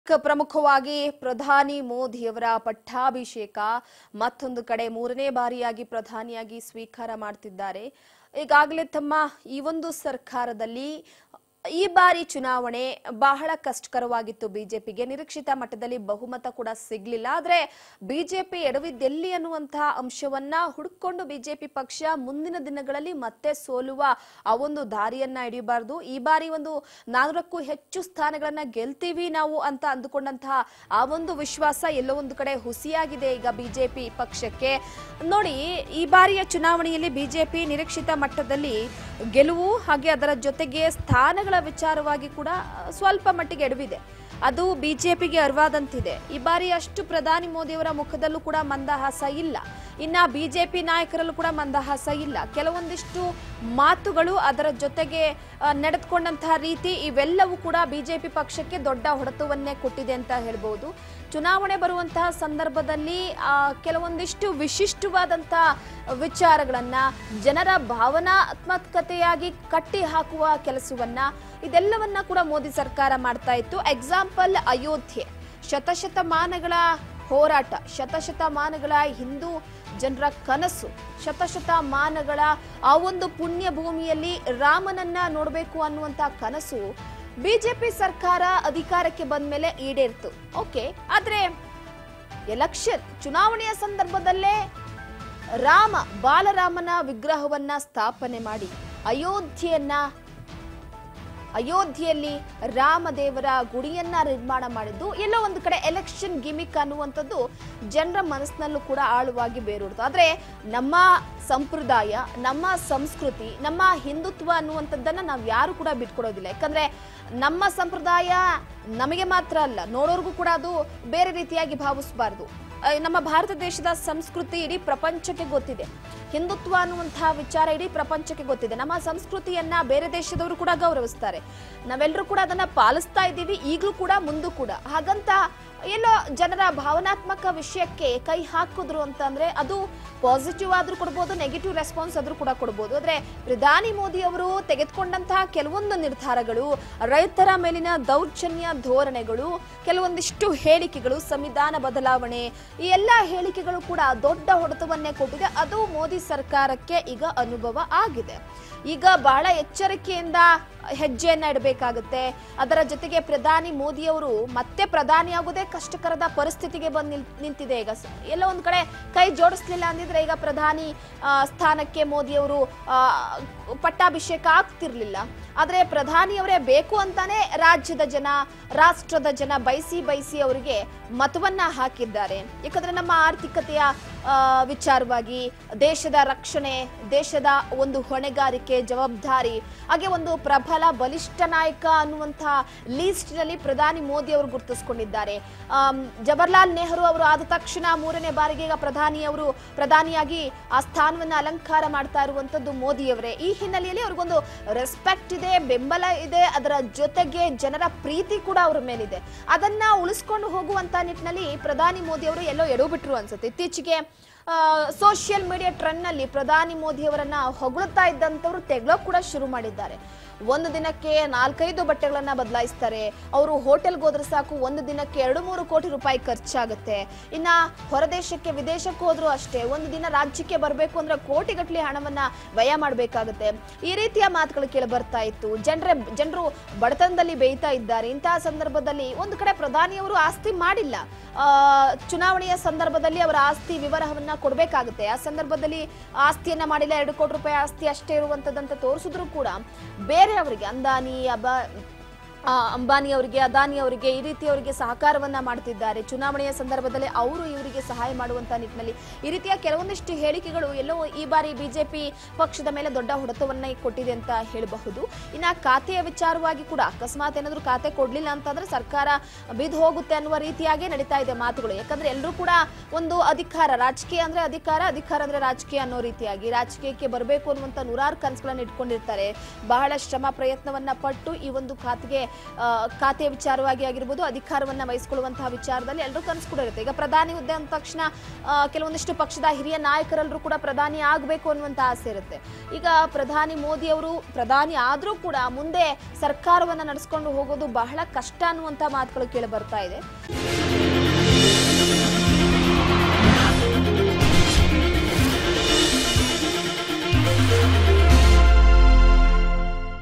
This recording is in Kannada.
ಕ- ಪ್ರಮುಖವಾಗಿ ಪ್ರಧಾನಿ ಮೋದಿಯವರ ಪಟ್ಟಾಭಿಷೇಕ ಮತ್ತೊಂದು ಕಡೆ ಮೂರನೇ ಬಾರಿಯಾಗಿ ಪ್ರಧಾನಿಯಾಗಿ ಸ್ವೀಕಾರ ಮಾಡ್ತಿದ್ದಾರೆ ಈಗಾಗಲೇ ತಮ್ಮ ಈ ಒಂದು ಸರ್ಕಾರದಲ್ಲಿ ಈ ಬಾರಿ ಚುನಾವಣೆ ಬಹಳ ಕಷ್ಟಕರವಾಗಿತ್ತು ಬಿಜೆಪಿಗೆ ನಿರೀಕ್ಷಿತ ಮಟ್ಟದಲ್ಲಿ ಬಹುಮತ ಕೂಡ ಸಿಗ್ಲಿಲ್ಲ ಆದ್ರೆ ಬಿಜೆಪಿ ಎಡವಿದ್ದೆಲ್ಲಿ ಅನ್ನುವಂತಹ ಅಂಶವನ್ನ ಹುಡುಕೊಂಡು ಬಿಜೆಪಿ ಪಕ್ಷ ಮುಂದಿನ ದಿನಗಳಲ್ಲಿ ಮತ್ತೆ ಸೋಲುವ ಆ ಒಂದು ದಾರಿಯನ್ನ ಹಿಡಿಯಬಾರದು ಈ ಬಾರಿ ಒಂದು ನಾನೂರಕ್ಕೂ ಹೆಚ್ಚು ಸ್ಥಾನಗಳನ್ನ ಗೆಲ್ತೀವಿ ನಾವು ಅಂತ ಅಂದುಕೊಂಡಂತಹ ಆ ಒಂದು ವಿಶ್ವಾಸ ಎಲ್ಲೋ ಒಂದು ಕಡೆ ಹುಸಿಯಾಗಿದೆ ಈಗ ಬಿಜೆಪಿ ಪಕ್ಷಕ್ಕೆ ನೋಡಿ ಈ ಬಾರಿಯ ಚುನಾವಣೆಯಲ್ಲಿ ಬಿಜೆಪಿ ನಿರೀಕ್ಷಿತ ಮಟ್ಟದಲ್ಲಿ ಗೆಲುವು ಹಾಗೆ ಅದರ ಜೊತೆಗೆ ಸ್ಥಾನಗಳ ವಿಚಾರವಾಗಿ ಕೂಡ ಆ, ಸ್ವಲ್ಪ ಮಟ್ಟಿಗೆ ಎಡವಿದೆ ಅದು ಬಿಜೆಪಿಗೆ ಅರ್ವಾದಂತಿದೆ ಈ ಬಾರಿ ಅಷ್ಟು ಪ್ರಧಾನಿ ಮೋದಿಯವರ ಮುಖದಲ್ಲೂ ಕೂಡ ಮಂದಹಾಸ ಇಲ್ಲ ಇನ್ನ ಬಿಜೆಪಿ ನಾಯಕರಲ್ಲೂ ಕೂಡ ಮಂದಹಾಸ ಇಲ್ಲ ಕೆಲವೊಂದಿಷ್ಟು ಮಾತುಗಳು ಅದರ ಜೊತೆಗೆ ಆ, ನಡೆದುಕೊಂಡಂತಹ ರೀತಿ ಇವೆಲ್ಲವೂ ಕೂಡ ಬಿಜೆಪಿ ಪಕ್ಷಕ್ಕೆ ದೊಡ್ಡ ಹೊಡೆತವನ್ನೇ ಕೊಟ್ಟಿದೆ ಅಂತ ಹೇಳ್ಬೋದು ಚುನಾವಣೆ ಬರುವಂತಹ ಸಂದರ್ಭದಲ್ಲಿ ಆ, ಕೆಲವೊಂದಿಷ್ಟು ವಿಶಿಷ್ಟವಾದಂತಹ ವಿಚಾರಗಳನ್ನ ಜನರ ಭಾವನಾತ್ಮಕತೆಯಾಗಿ ಕಟ್ಟಿ ಹಾಕುವ ಕೆಲಸವನ್ನ ಇದೆಲ್ಲವನ್ನ ಕೂಡ ಮೋದಿ ಸರ್ಕಾರ ಮಾಡ್ತಾ ಇತ್ತು ಎಕ್ಸಾಂಪಲ್ ಅಯೋಧ್ಯೆ ಶತಶತಮಾನಗಳ ಹೋರಾಟ ಶತಶತಮಾನಗಳ ಹಿಂದೂ ಜನರ ಕನಸು ಶತಶತಮಾನಗಳ ಆ ಒಂದು ಪುಣ್ಯ ಭೂಮಿಯಲ್ಲಿ ರಾಮನನ್ನ ನೋಡಬೇಕು ಅನ್ನುವಂತ ಕನಸು ಬಿಜೆಪಿ ಸರ್ಕಾರ ಅಧಿಕಾರಕ್ಕೆ ಬಂದ ಮೇಲೆ ಈಡೇರ್ತು ಓಕೆ ಆದ್ರೆ ಎಲೆಕ್ಷನ್ ಚುನಾವಣೆಯ ಸಂದರ್ಭದಲ್ಲೇ ರಾಮ ಬಾಲರಾಮನ ವಿಗ್ರಹವನ್ನ ಸ್ಥಾಪನೆ ಮಾಡಿ ಅಯೋಧ್ಯೆಯನ್ನ ಅಯೋಧ್ಯೆಯಲ್ಲಿ ರಾಮದೇವರ ಗುಡಿಯನ್ನ ನಿರ್ಮಾಣ ಮಾಡಿದ್ದು ಎಲ್ಲೋ ಒಂದು ಕಡೆ ಎಲೆಕ್ಷನ್ ಗಿಮಿಕ್ ಅನ್ನುವಂಥದ್ದು ಜನರ ಮನಸ್ಸಿನಲ್ಲೂ ಕೂಡ ಆಳವಾಗಿ ಬೇರೂಡ್ತು ಆದ್ರೆ ನಮ್ಮ ಸಂಪ್ರದಾಯ ನಮ್ಮ ಸಂಸ್ಕೃತಿ ನಮ್ಮ ಹಿಂದುತ್ವ ಅನ್ನುವಂಥದ್ದನ್ನ ನಾವು ಯಾರು ಕೂಡ ಬಿಟ್ಕೊಡೋದಿಲ್ಲ ಯಾಕಂದ್ರೆ ನಮ್ಮ ಸಂಪ್ರದಾಯ ನಮಗೆ ಮಾತ್ರ ಅಲ್ಲ ನೋಡೋರ್ಗೂ ಕೂಡ ಅದು ಬೇರೆ ರೀತಿಯಾಗಿ ಭಾವಿಸಬಾರ್ದು ಅಹ್, ನಮ್ಮ ಭಾರತ ದೇಶದ ಸಂಸ್ಕೃತಿ ಇಡೀ ಪ್ರಪಂಚಕ್ಕೆ ಗೊತ್ತಿದೆ ಹಿಂದುತ್ವ ಅನ್ನುವಂತಹ ವಿಚಾರ ಇಡೀ ಪ್ರಪಂಚಕ್ಕೆ ಗೊತ್ತಿದೆ ನಮ್ಮ ಸಂಸ್ಕೃತಿಯನ್ನ ಬೇರೆ ದೇಶದವರು ಕೂಡ ಗೌರವಿಸ್ತಾರೆ ನಾವೆಲ್ಲರೂ ಕೂಡ ಅದನ್ನ ಪಾಲಿಸ್ತಾ ಇದ್ದೀವಿ ಈಗಲೂ ಕೂಡ ಮುಂದೂ ಕೂಡ ಹಾಗಂತ ಎಲ್ಲೋ ಜನರ ಭಾವನಾತ್ಮಕ ವಿಷಯಕ್ಕೆ ಕೈ ಹಾಕಿದ್ರು ಅಂತಂದ್ರೆ ಅದು ಪಾಸಿಟಿವ್ ಆದ್ರೂ ಕೊಡ್ಬೋದು ನೆಗೆಟಿವ್ ರೆಸ್ಪಾನ್ಸ್ ಆದ್ರೂ ಕೂಡ ಕೊಡ್ಬೋದು ಆದ್ರೆ ಪ್ರಧಾನಿ ಮೋದಿ ಅವರು ತೆಗೆದುಕೊಂಡಂತಹ ಕೆಲವೊಂದು ನಿರ್ಧಾರಗಳು ರೈತರ ಮೇಲಿನ ದೌರ್ಜನ್ಯ ಧೋರಣೆಗಳು ಕೆಲವೊಂದಿಷ್ಟು ಹೇಳಿಕೆಗಳು ಸಂವಿಧಾನ ಬದಲಾವಣೆ ಈ ಎಲ್ಲಾ ಹೇಳಿಕೆಗಳು ಕೂಡ ದೊಡ್ಡ ಹೊಡೆತವನ್ನೇ ಕೊಟ್ಟಿದೆ ಅದು ಮೋದಿ ಸರ್ಕಾರಕ್ಕೆ ಈಗ ಅನುಭವ ಆಗಿದೆ ಈಗ ಬಹಳ ಎಚ್ಚರಿಕೆಯಿಂದ ಹೆಜ್ಜೆಯನ್ನ ಇಡಬೇಕಾಗುತ್ತೆ ಅದರ ಜೊತೆಗೆ ಪ್ರಧಾನಿ ಮೋದಿಯವರು ಮತ್ತೆ ಪ್ರಧಾನಿ ಆಗೋದೇ ಕಷ್ಟಕರದ ಪರಿಸ್ಥಿತಿಗೆ ಬಂದು ನಿಲ್ ನಿಂತಿದೆ ಈಗ ಸ- ಎಲ್ಲೋ ಒಂದ್ ಕಡೆ ಕೈ ಜೋಡಿಸ್ಲಿಲ್ಲ ಅಂದಿದ್ರೆ ಈಗ ಪ್ರಧಾನಿ ಆ, ಸ್ಥಾನಕ್ಕೆ ಮೋದಿಯವರು ಆ, ಪಟ್ಟಾಭಿಷೇಕ ಆಗ್ತಿರ್ಲಿಲ್ಲ ಆದ್ರೆ ಪ್ರಧಾನಿಯವರೇ ಬೇಕು ಅಂತಾನೆ ರಾಜ್ಯದ ಜನ ರಾಷ್ಟ್ರದ ಜನ ಬಯಸಿ ಬಯಸಿ ಅವರಿಗೆ ಮತವನ್ನ ಹಾಕಿದ್ದಾರೆ ಯಾಕಂದ್ರೆ ನಮ್ಮ ಆರ್ಥಿಕತೆಯ ಆ, ವಿಚಾರವಾಗಿ ದೇಶದ ರಕ್ಷಣೆ ದೇಶದ ಒಂದು ಹೊಣೆಗಾರಿಕೆ ಜವಾಬ್ದಾರಿ ಹಾಗೆ ಒಂದು ಪ್ರಬಲ ಬಲಿಷ್ಠ ನಾಯಕ ಅನ್ನುವಂತಹ ಲೀಸ್ಟ್ ನಲ್ಲಿ ಪ್ರಧಾನಿ ಮೋದಿ ಅವರು ಗುರುತಿಸಿಕೊಂಡಿದ್ದಾರೆ ಆಮ್, ಜವಾಹರ್ಲಾಲ್ ನೆಹರು ಅವರು ಆದ ತಕ್ಷಣ ಮೂರನೇ ಬಾರಿಗೆ ಈಗ ಪ್ರಧಾನಿ ಅವರು ಪ್ರಧಾನಿಯಾಗಿ ಆ ಸ್ಥಾನವನ್ನ ಅಲಂಕಾರ ಮಾಡ್ತಾ ಇರುವಂತದ್ದು ಮೋದಿಯವರೇ ಈ ಹಿನ್ನೆಲೆಯಲ್ಲಿ ಅವ್ರಿಗೊಂದು ರೆಸ್ಪೆಕ್ಟ್ ಇದೆ ಬೆಂಬಲ ಇದೆ ಅದರ ಜೊತೆಗೆ ಜನರ ಪ್ರೀತಿ ಕೂಡ ಅವ್ರ ಮೇಲಿದೆ ಅದನ್ನ ಉಳಿಸ್ಕೊಂಡು ಹೋಗುವಂತ ನಿಟ್ಟಿನಲ್ಲಿ ಪ್ರಧಾನಿ ಮೋದಿ ಅವರು ಎಲ್ಲೋ ಎಡವು ಬಿಟ್ರು ಅನ್ಸುತ್ತೆ ಇತ್ತೀಚೆಗೆ ಸೋಷಿಯಲ್ ಮೀಡಿಯಾ ಟ್ರೆಂಡ್ ನಲ್ಲಿ ಪ್ರಧಾನಿ ಮೋದಿ ಅವರನ್ನ ಹೊಗಳುತ್ತಾ ಇದ್ದಂತವ್ರು ತೆಗ್ಲೋಕ್ ಕೂಡ ಶುರು ಮಾಡಿದ್ದಾರೆ ಒಂದು ದಿನಕ್ಕೆ ನಾಲ್ಕೈದು ಬಟ್ಟೆಗಳನ್ನ ಬದಲಾಯಿಸ್ತಾರೆ ಅವರು ಹೋಟೆಲ್ಗೆ ಹೋದ್ರೆ ಸಾಕು ಒಂದು ದಿನಕ್ಕೆ ಎರಡು ಮೂರು ಕೋಟಿ ರೂಪಾಯಿ ಖರ್ಚಾಗುತ್ತೆ ಇನ್ನ ಹೊರದೇಶಕ್ಕೆ ವಿದೇಶಕ್ಕೆ ಹೋದ್ರು ಅಷ್ಟೇ ಒಂದು ದಿನ ರಾಜ್ಯಕ್ಕೆ ಬರಬೇಕು ಅಂದ್ರೆ ಕೋಟಿಗಟ್ಟಲೆ ಹಣವನ್ನ ವ್ಯಯ ಮಾಡಬೇಕಾಗುತ್ತೆ ಈ ರೀತಿಯ ಮಾತುಗಳು ಕೇಳಿ ಬರ್ತಾ ಇತ್ತು ಜನರ ಜನರು ಬಡತನದಲ್ಲಿ ಬೇಯ್ತಾ ಇದ್ದಾರೆ ಇಂತಹ ಸಂದರ್ಭದಲ್ಲಿ ಒಂದು ಕಡೆ ಪ್ರಧಾನಿಯವರು ಆಸ್ತಿ ಮಾಡಿಲ್ಲ ಆ, ಚುನಾವಣೆಯ ಸಂದರ್ಭದಲ್ಲಿ ಅವರ ಆಸ್ತಿ ವಿವರವನ್ನ ಕೊಡಬೇಕಾಗುತ್ತೆ ಆ ಸಂದರ್ಭದಲ್ಲಿ ಆಸ್ತಿಯನ್ನ ಮಾಡಿಲ್ಲ ಎರಡು ಕೋಟಿ ರೂಪಾಯಿ ಆಸ್ತಿ ಅಷ್ಟೇ ಇರುವಂತದಂತ ತೋರಿಸಿದ್ರು ಕೂಡ ಬೇರೆಯವರಿಗೆ ಅಂದಾನಿ ಅಬ ಆ, ಅಂಬಾನಿ ಅವರಿಗೆ ಅದಾನಿ ಅವರಿಗೆ ಈ ರೀತಿ ಅವರಿಗೆ ಸಹಕಾರವನ್ನ ಮಾಡ್ತಿದ್ದಾರೆ ಚುನಾವಣೆಯ ಸಂದರ್ಭದಲ್ಲಿ ಅವರು ಇವರಿಗೆ ಸಹಾಯ ಮಾಡುವಂತ ನಿಟ್ಟಿನಲ್ಲಿ ಈ ರೀತಿಯ ಕೆಲವೊಂದಿಷ್ಟು ಹೇಳಿಕೆಗಳು ಎಲ್ಲೋ ಈ ಬಾರಿ ಬಿಜೆಪಿ ಪಕ್ಷದ ಮೇಲೆ ದೊಡ್ಡ ಹೊಡೆತವನ್ನ ಕೊಟ್ಟಿದೆ ಅಂತ ಹೇಳಬಹುದು ಇನ್ನ ಖಾತೆಯ ವಿಚಾರವಾಗಿ ಕೂಡ ಅಕಸ್ಮಾತ್ ಏನಾದ್ರೂ ಖಾತೆ ಕೊಡ್ಲಿಲ್ಲ ಅಂತಂದ್ರೆ ಸರ್ಕಾರ ಬಿದ್ದು ಹೋಗುತ್ತೆ ಅನ್ನುವ ರೀತಿಯಾಗಿ ನಡೀತಾ ಇದೆ ಮಾತುಗಳು ಯಾಕಂದ್ರೆ ಎಲ್ಲರೂ ಕೂಡ ಒಂದು ಅಧಿಕಾರ ರಾಜಕೀಯ ಅಂದ್ರೆ ಅಧಿಕಾರ ಅಧಿಕಾರ ಅಂದ್ರೆ ರಾಜಕೀಯ ಅನ್ನೋ ರೀತಿಯಾಗಿ ರಾಜಕೀಯಕ್ಕೆ ಬರಬೇಕು ಅನ್ನುವಂತ ನೂರಾರು ಕನಸುಗಳನ್ನ ಇಟ್ಕೊಂಡಿರ್ತಾರೆ ಬಹಳ ಶ್ರಮ ಪ್ರಯತ್ನವನ್ನ ಪಟ್ಟು ಈ ಒಂದು ಖಾತೆಗೆ ಆ, ಖಾತೆಯ ವಿಚಾರವಾಗಿ ಆಗಿರ್ಬೋದು ಅಧಿಕಾರವನ್ನ ವಹಿಸಿಕೊಳ್ಳುವಂತಹ ವಿಚಾರದಲ್ಲಿ ಎಲ್ಲರೂ ಕನಸು ಕೂಡ ಇರುತ್ತೆ ಈಗ ಪ್ರಧಾನಿ ಹುದ್ದೆ ಅಂದ ತಕ್ಷಣ ಆ, ಕೆಲವೊಂದಿಷ್ಟು ಪಕ್ಷದ ಹಿರಿಯ ನಾಯಕರೆಲ್ಲರೂ ಕೂಡ ಪ್ರಧಾನಿ ಆಗಬೇಕು ಅನ್ನುವಂತ ಆಸೆ ಇರುತ್ತೆ ಈಗ ಪ್ರಧಾನಿ ಮೋದಿ ಅವರು ಪ್ರಧಾನಿ ಆದ್ರೂ ಕೂಡ ಮುಂದೆ ಸರ್ಕಾರವನ್ನ ನಡೆಸ್ಕೊಂಡು ಹೋಗೋದು ಬಹಳ ಕಷ್ಟ ಅನ್ನುವಂತ ಮಾತುಗಳು ಕೇಳಿ ಬರ್ತಾ ಇದೆ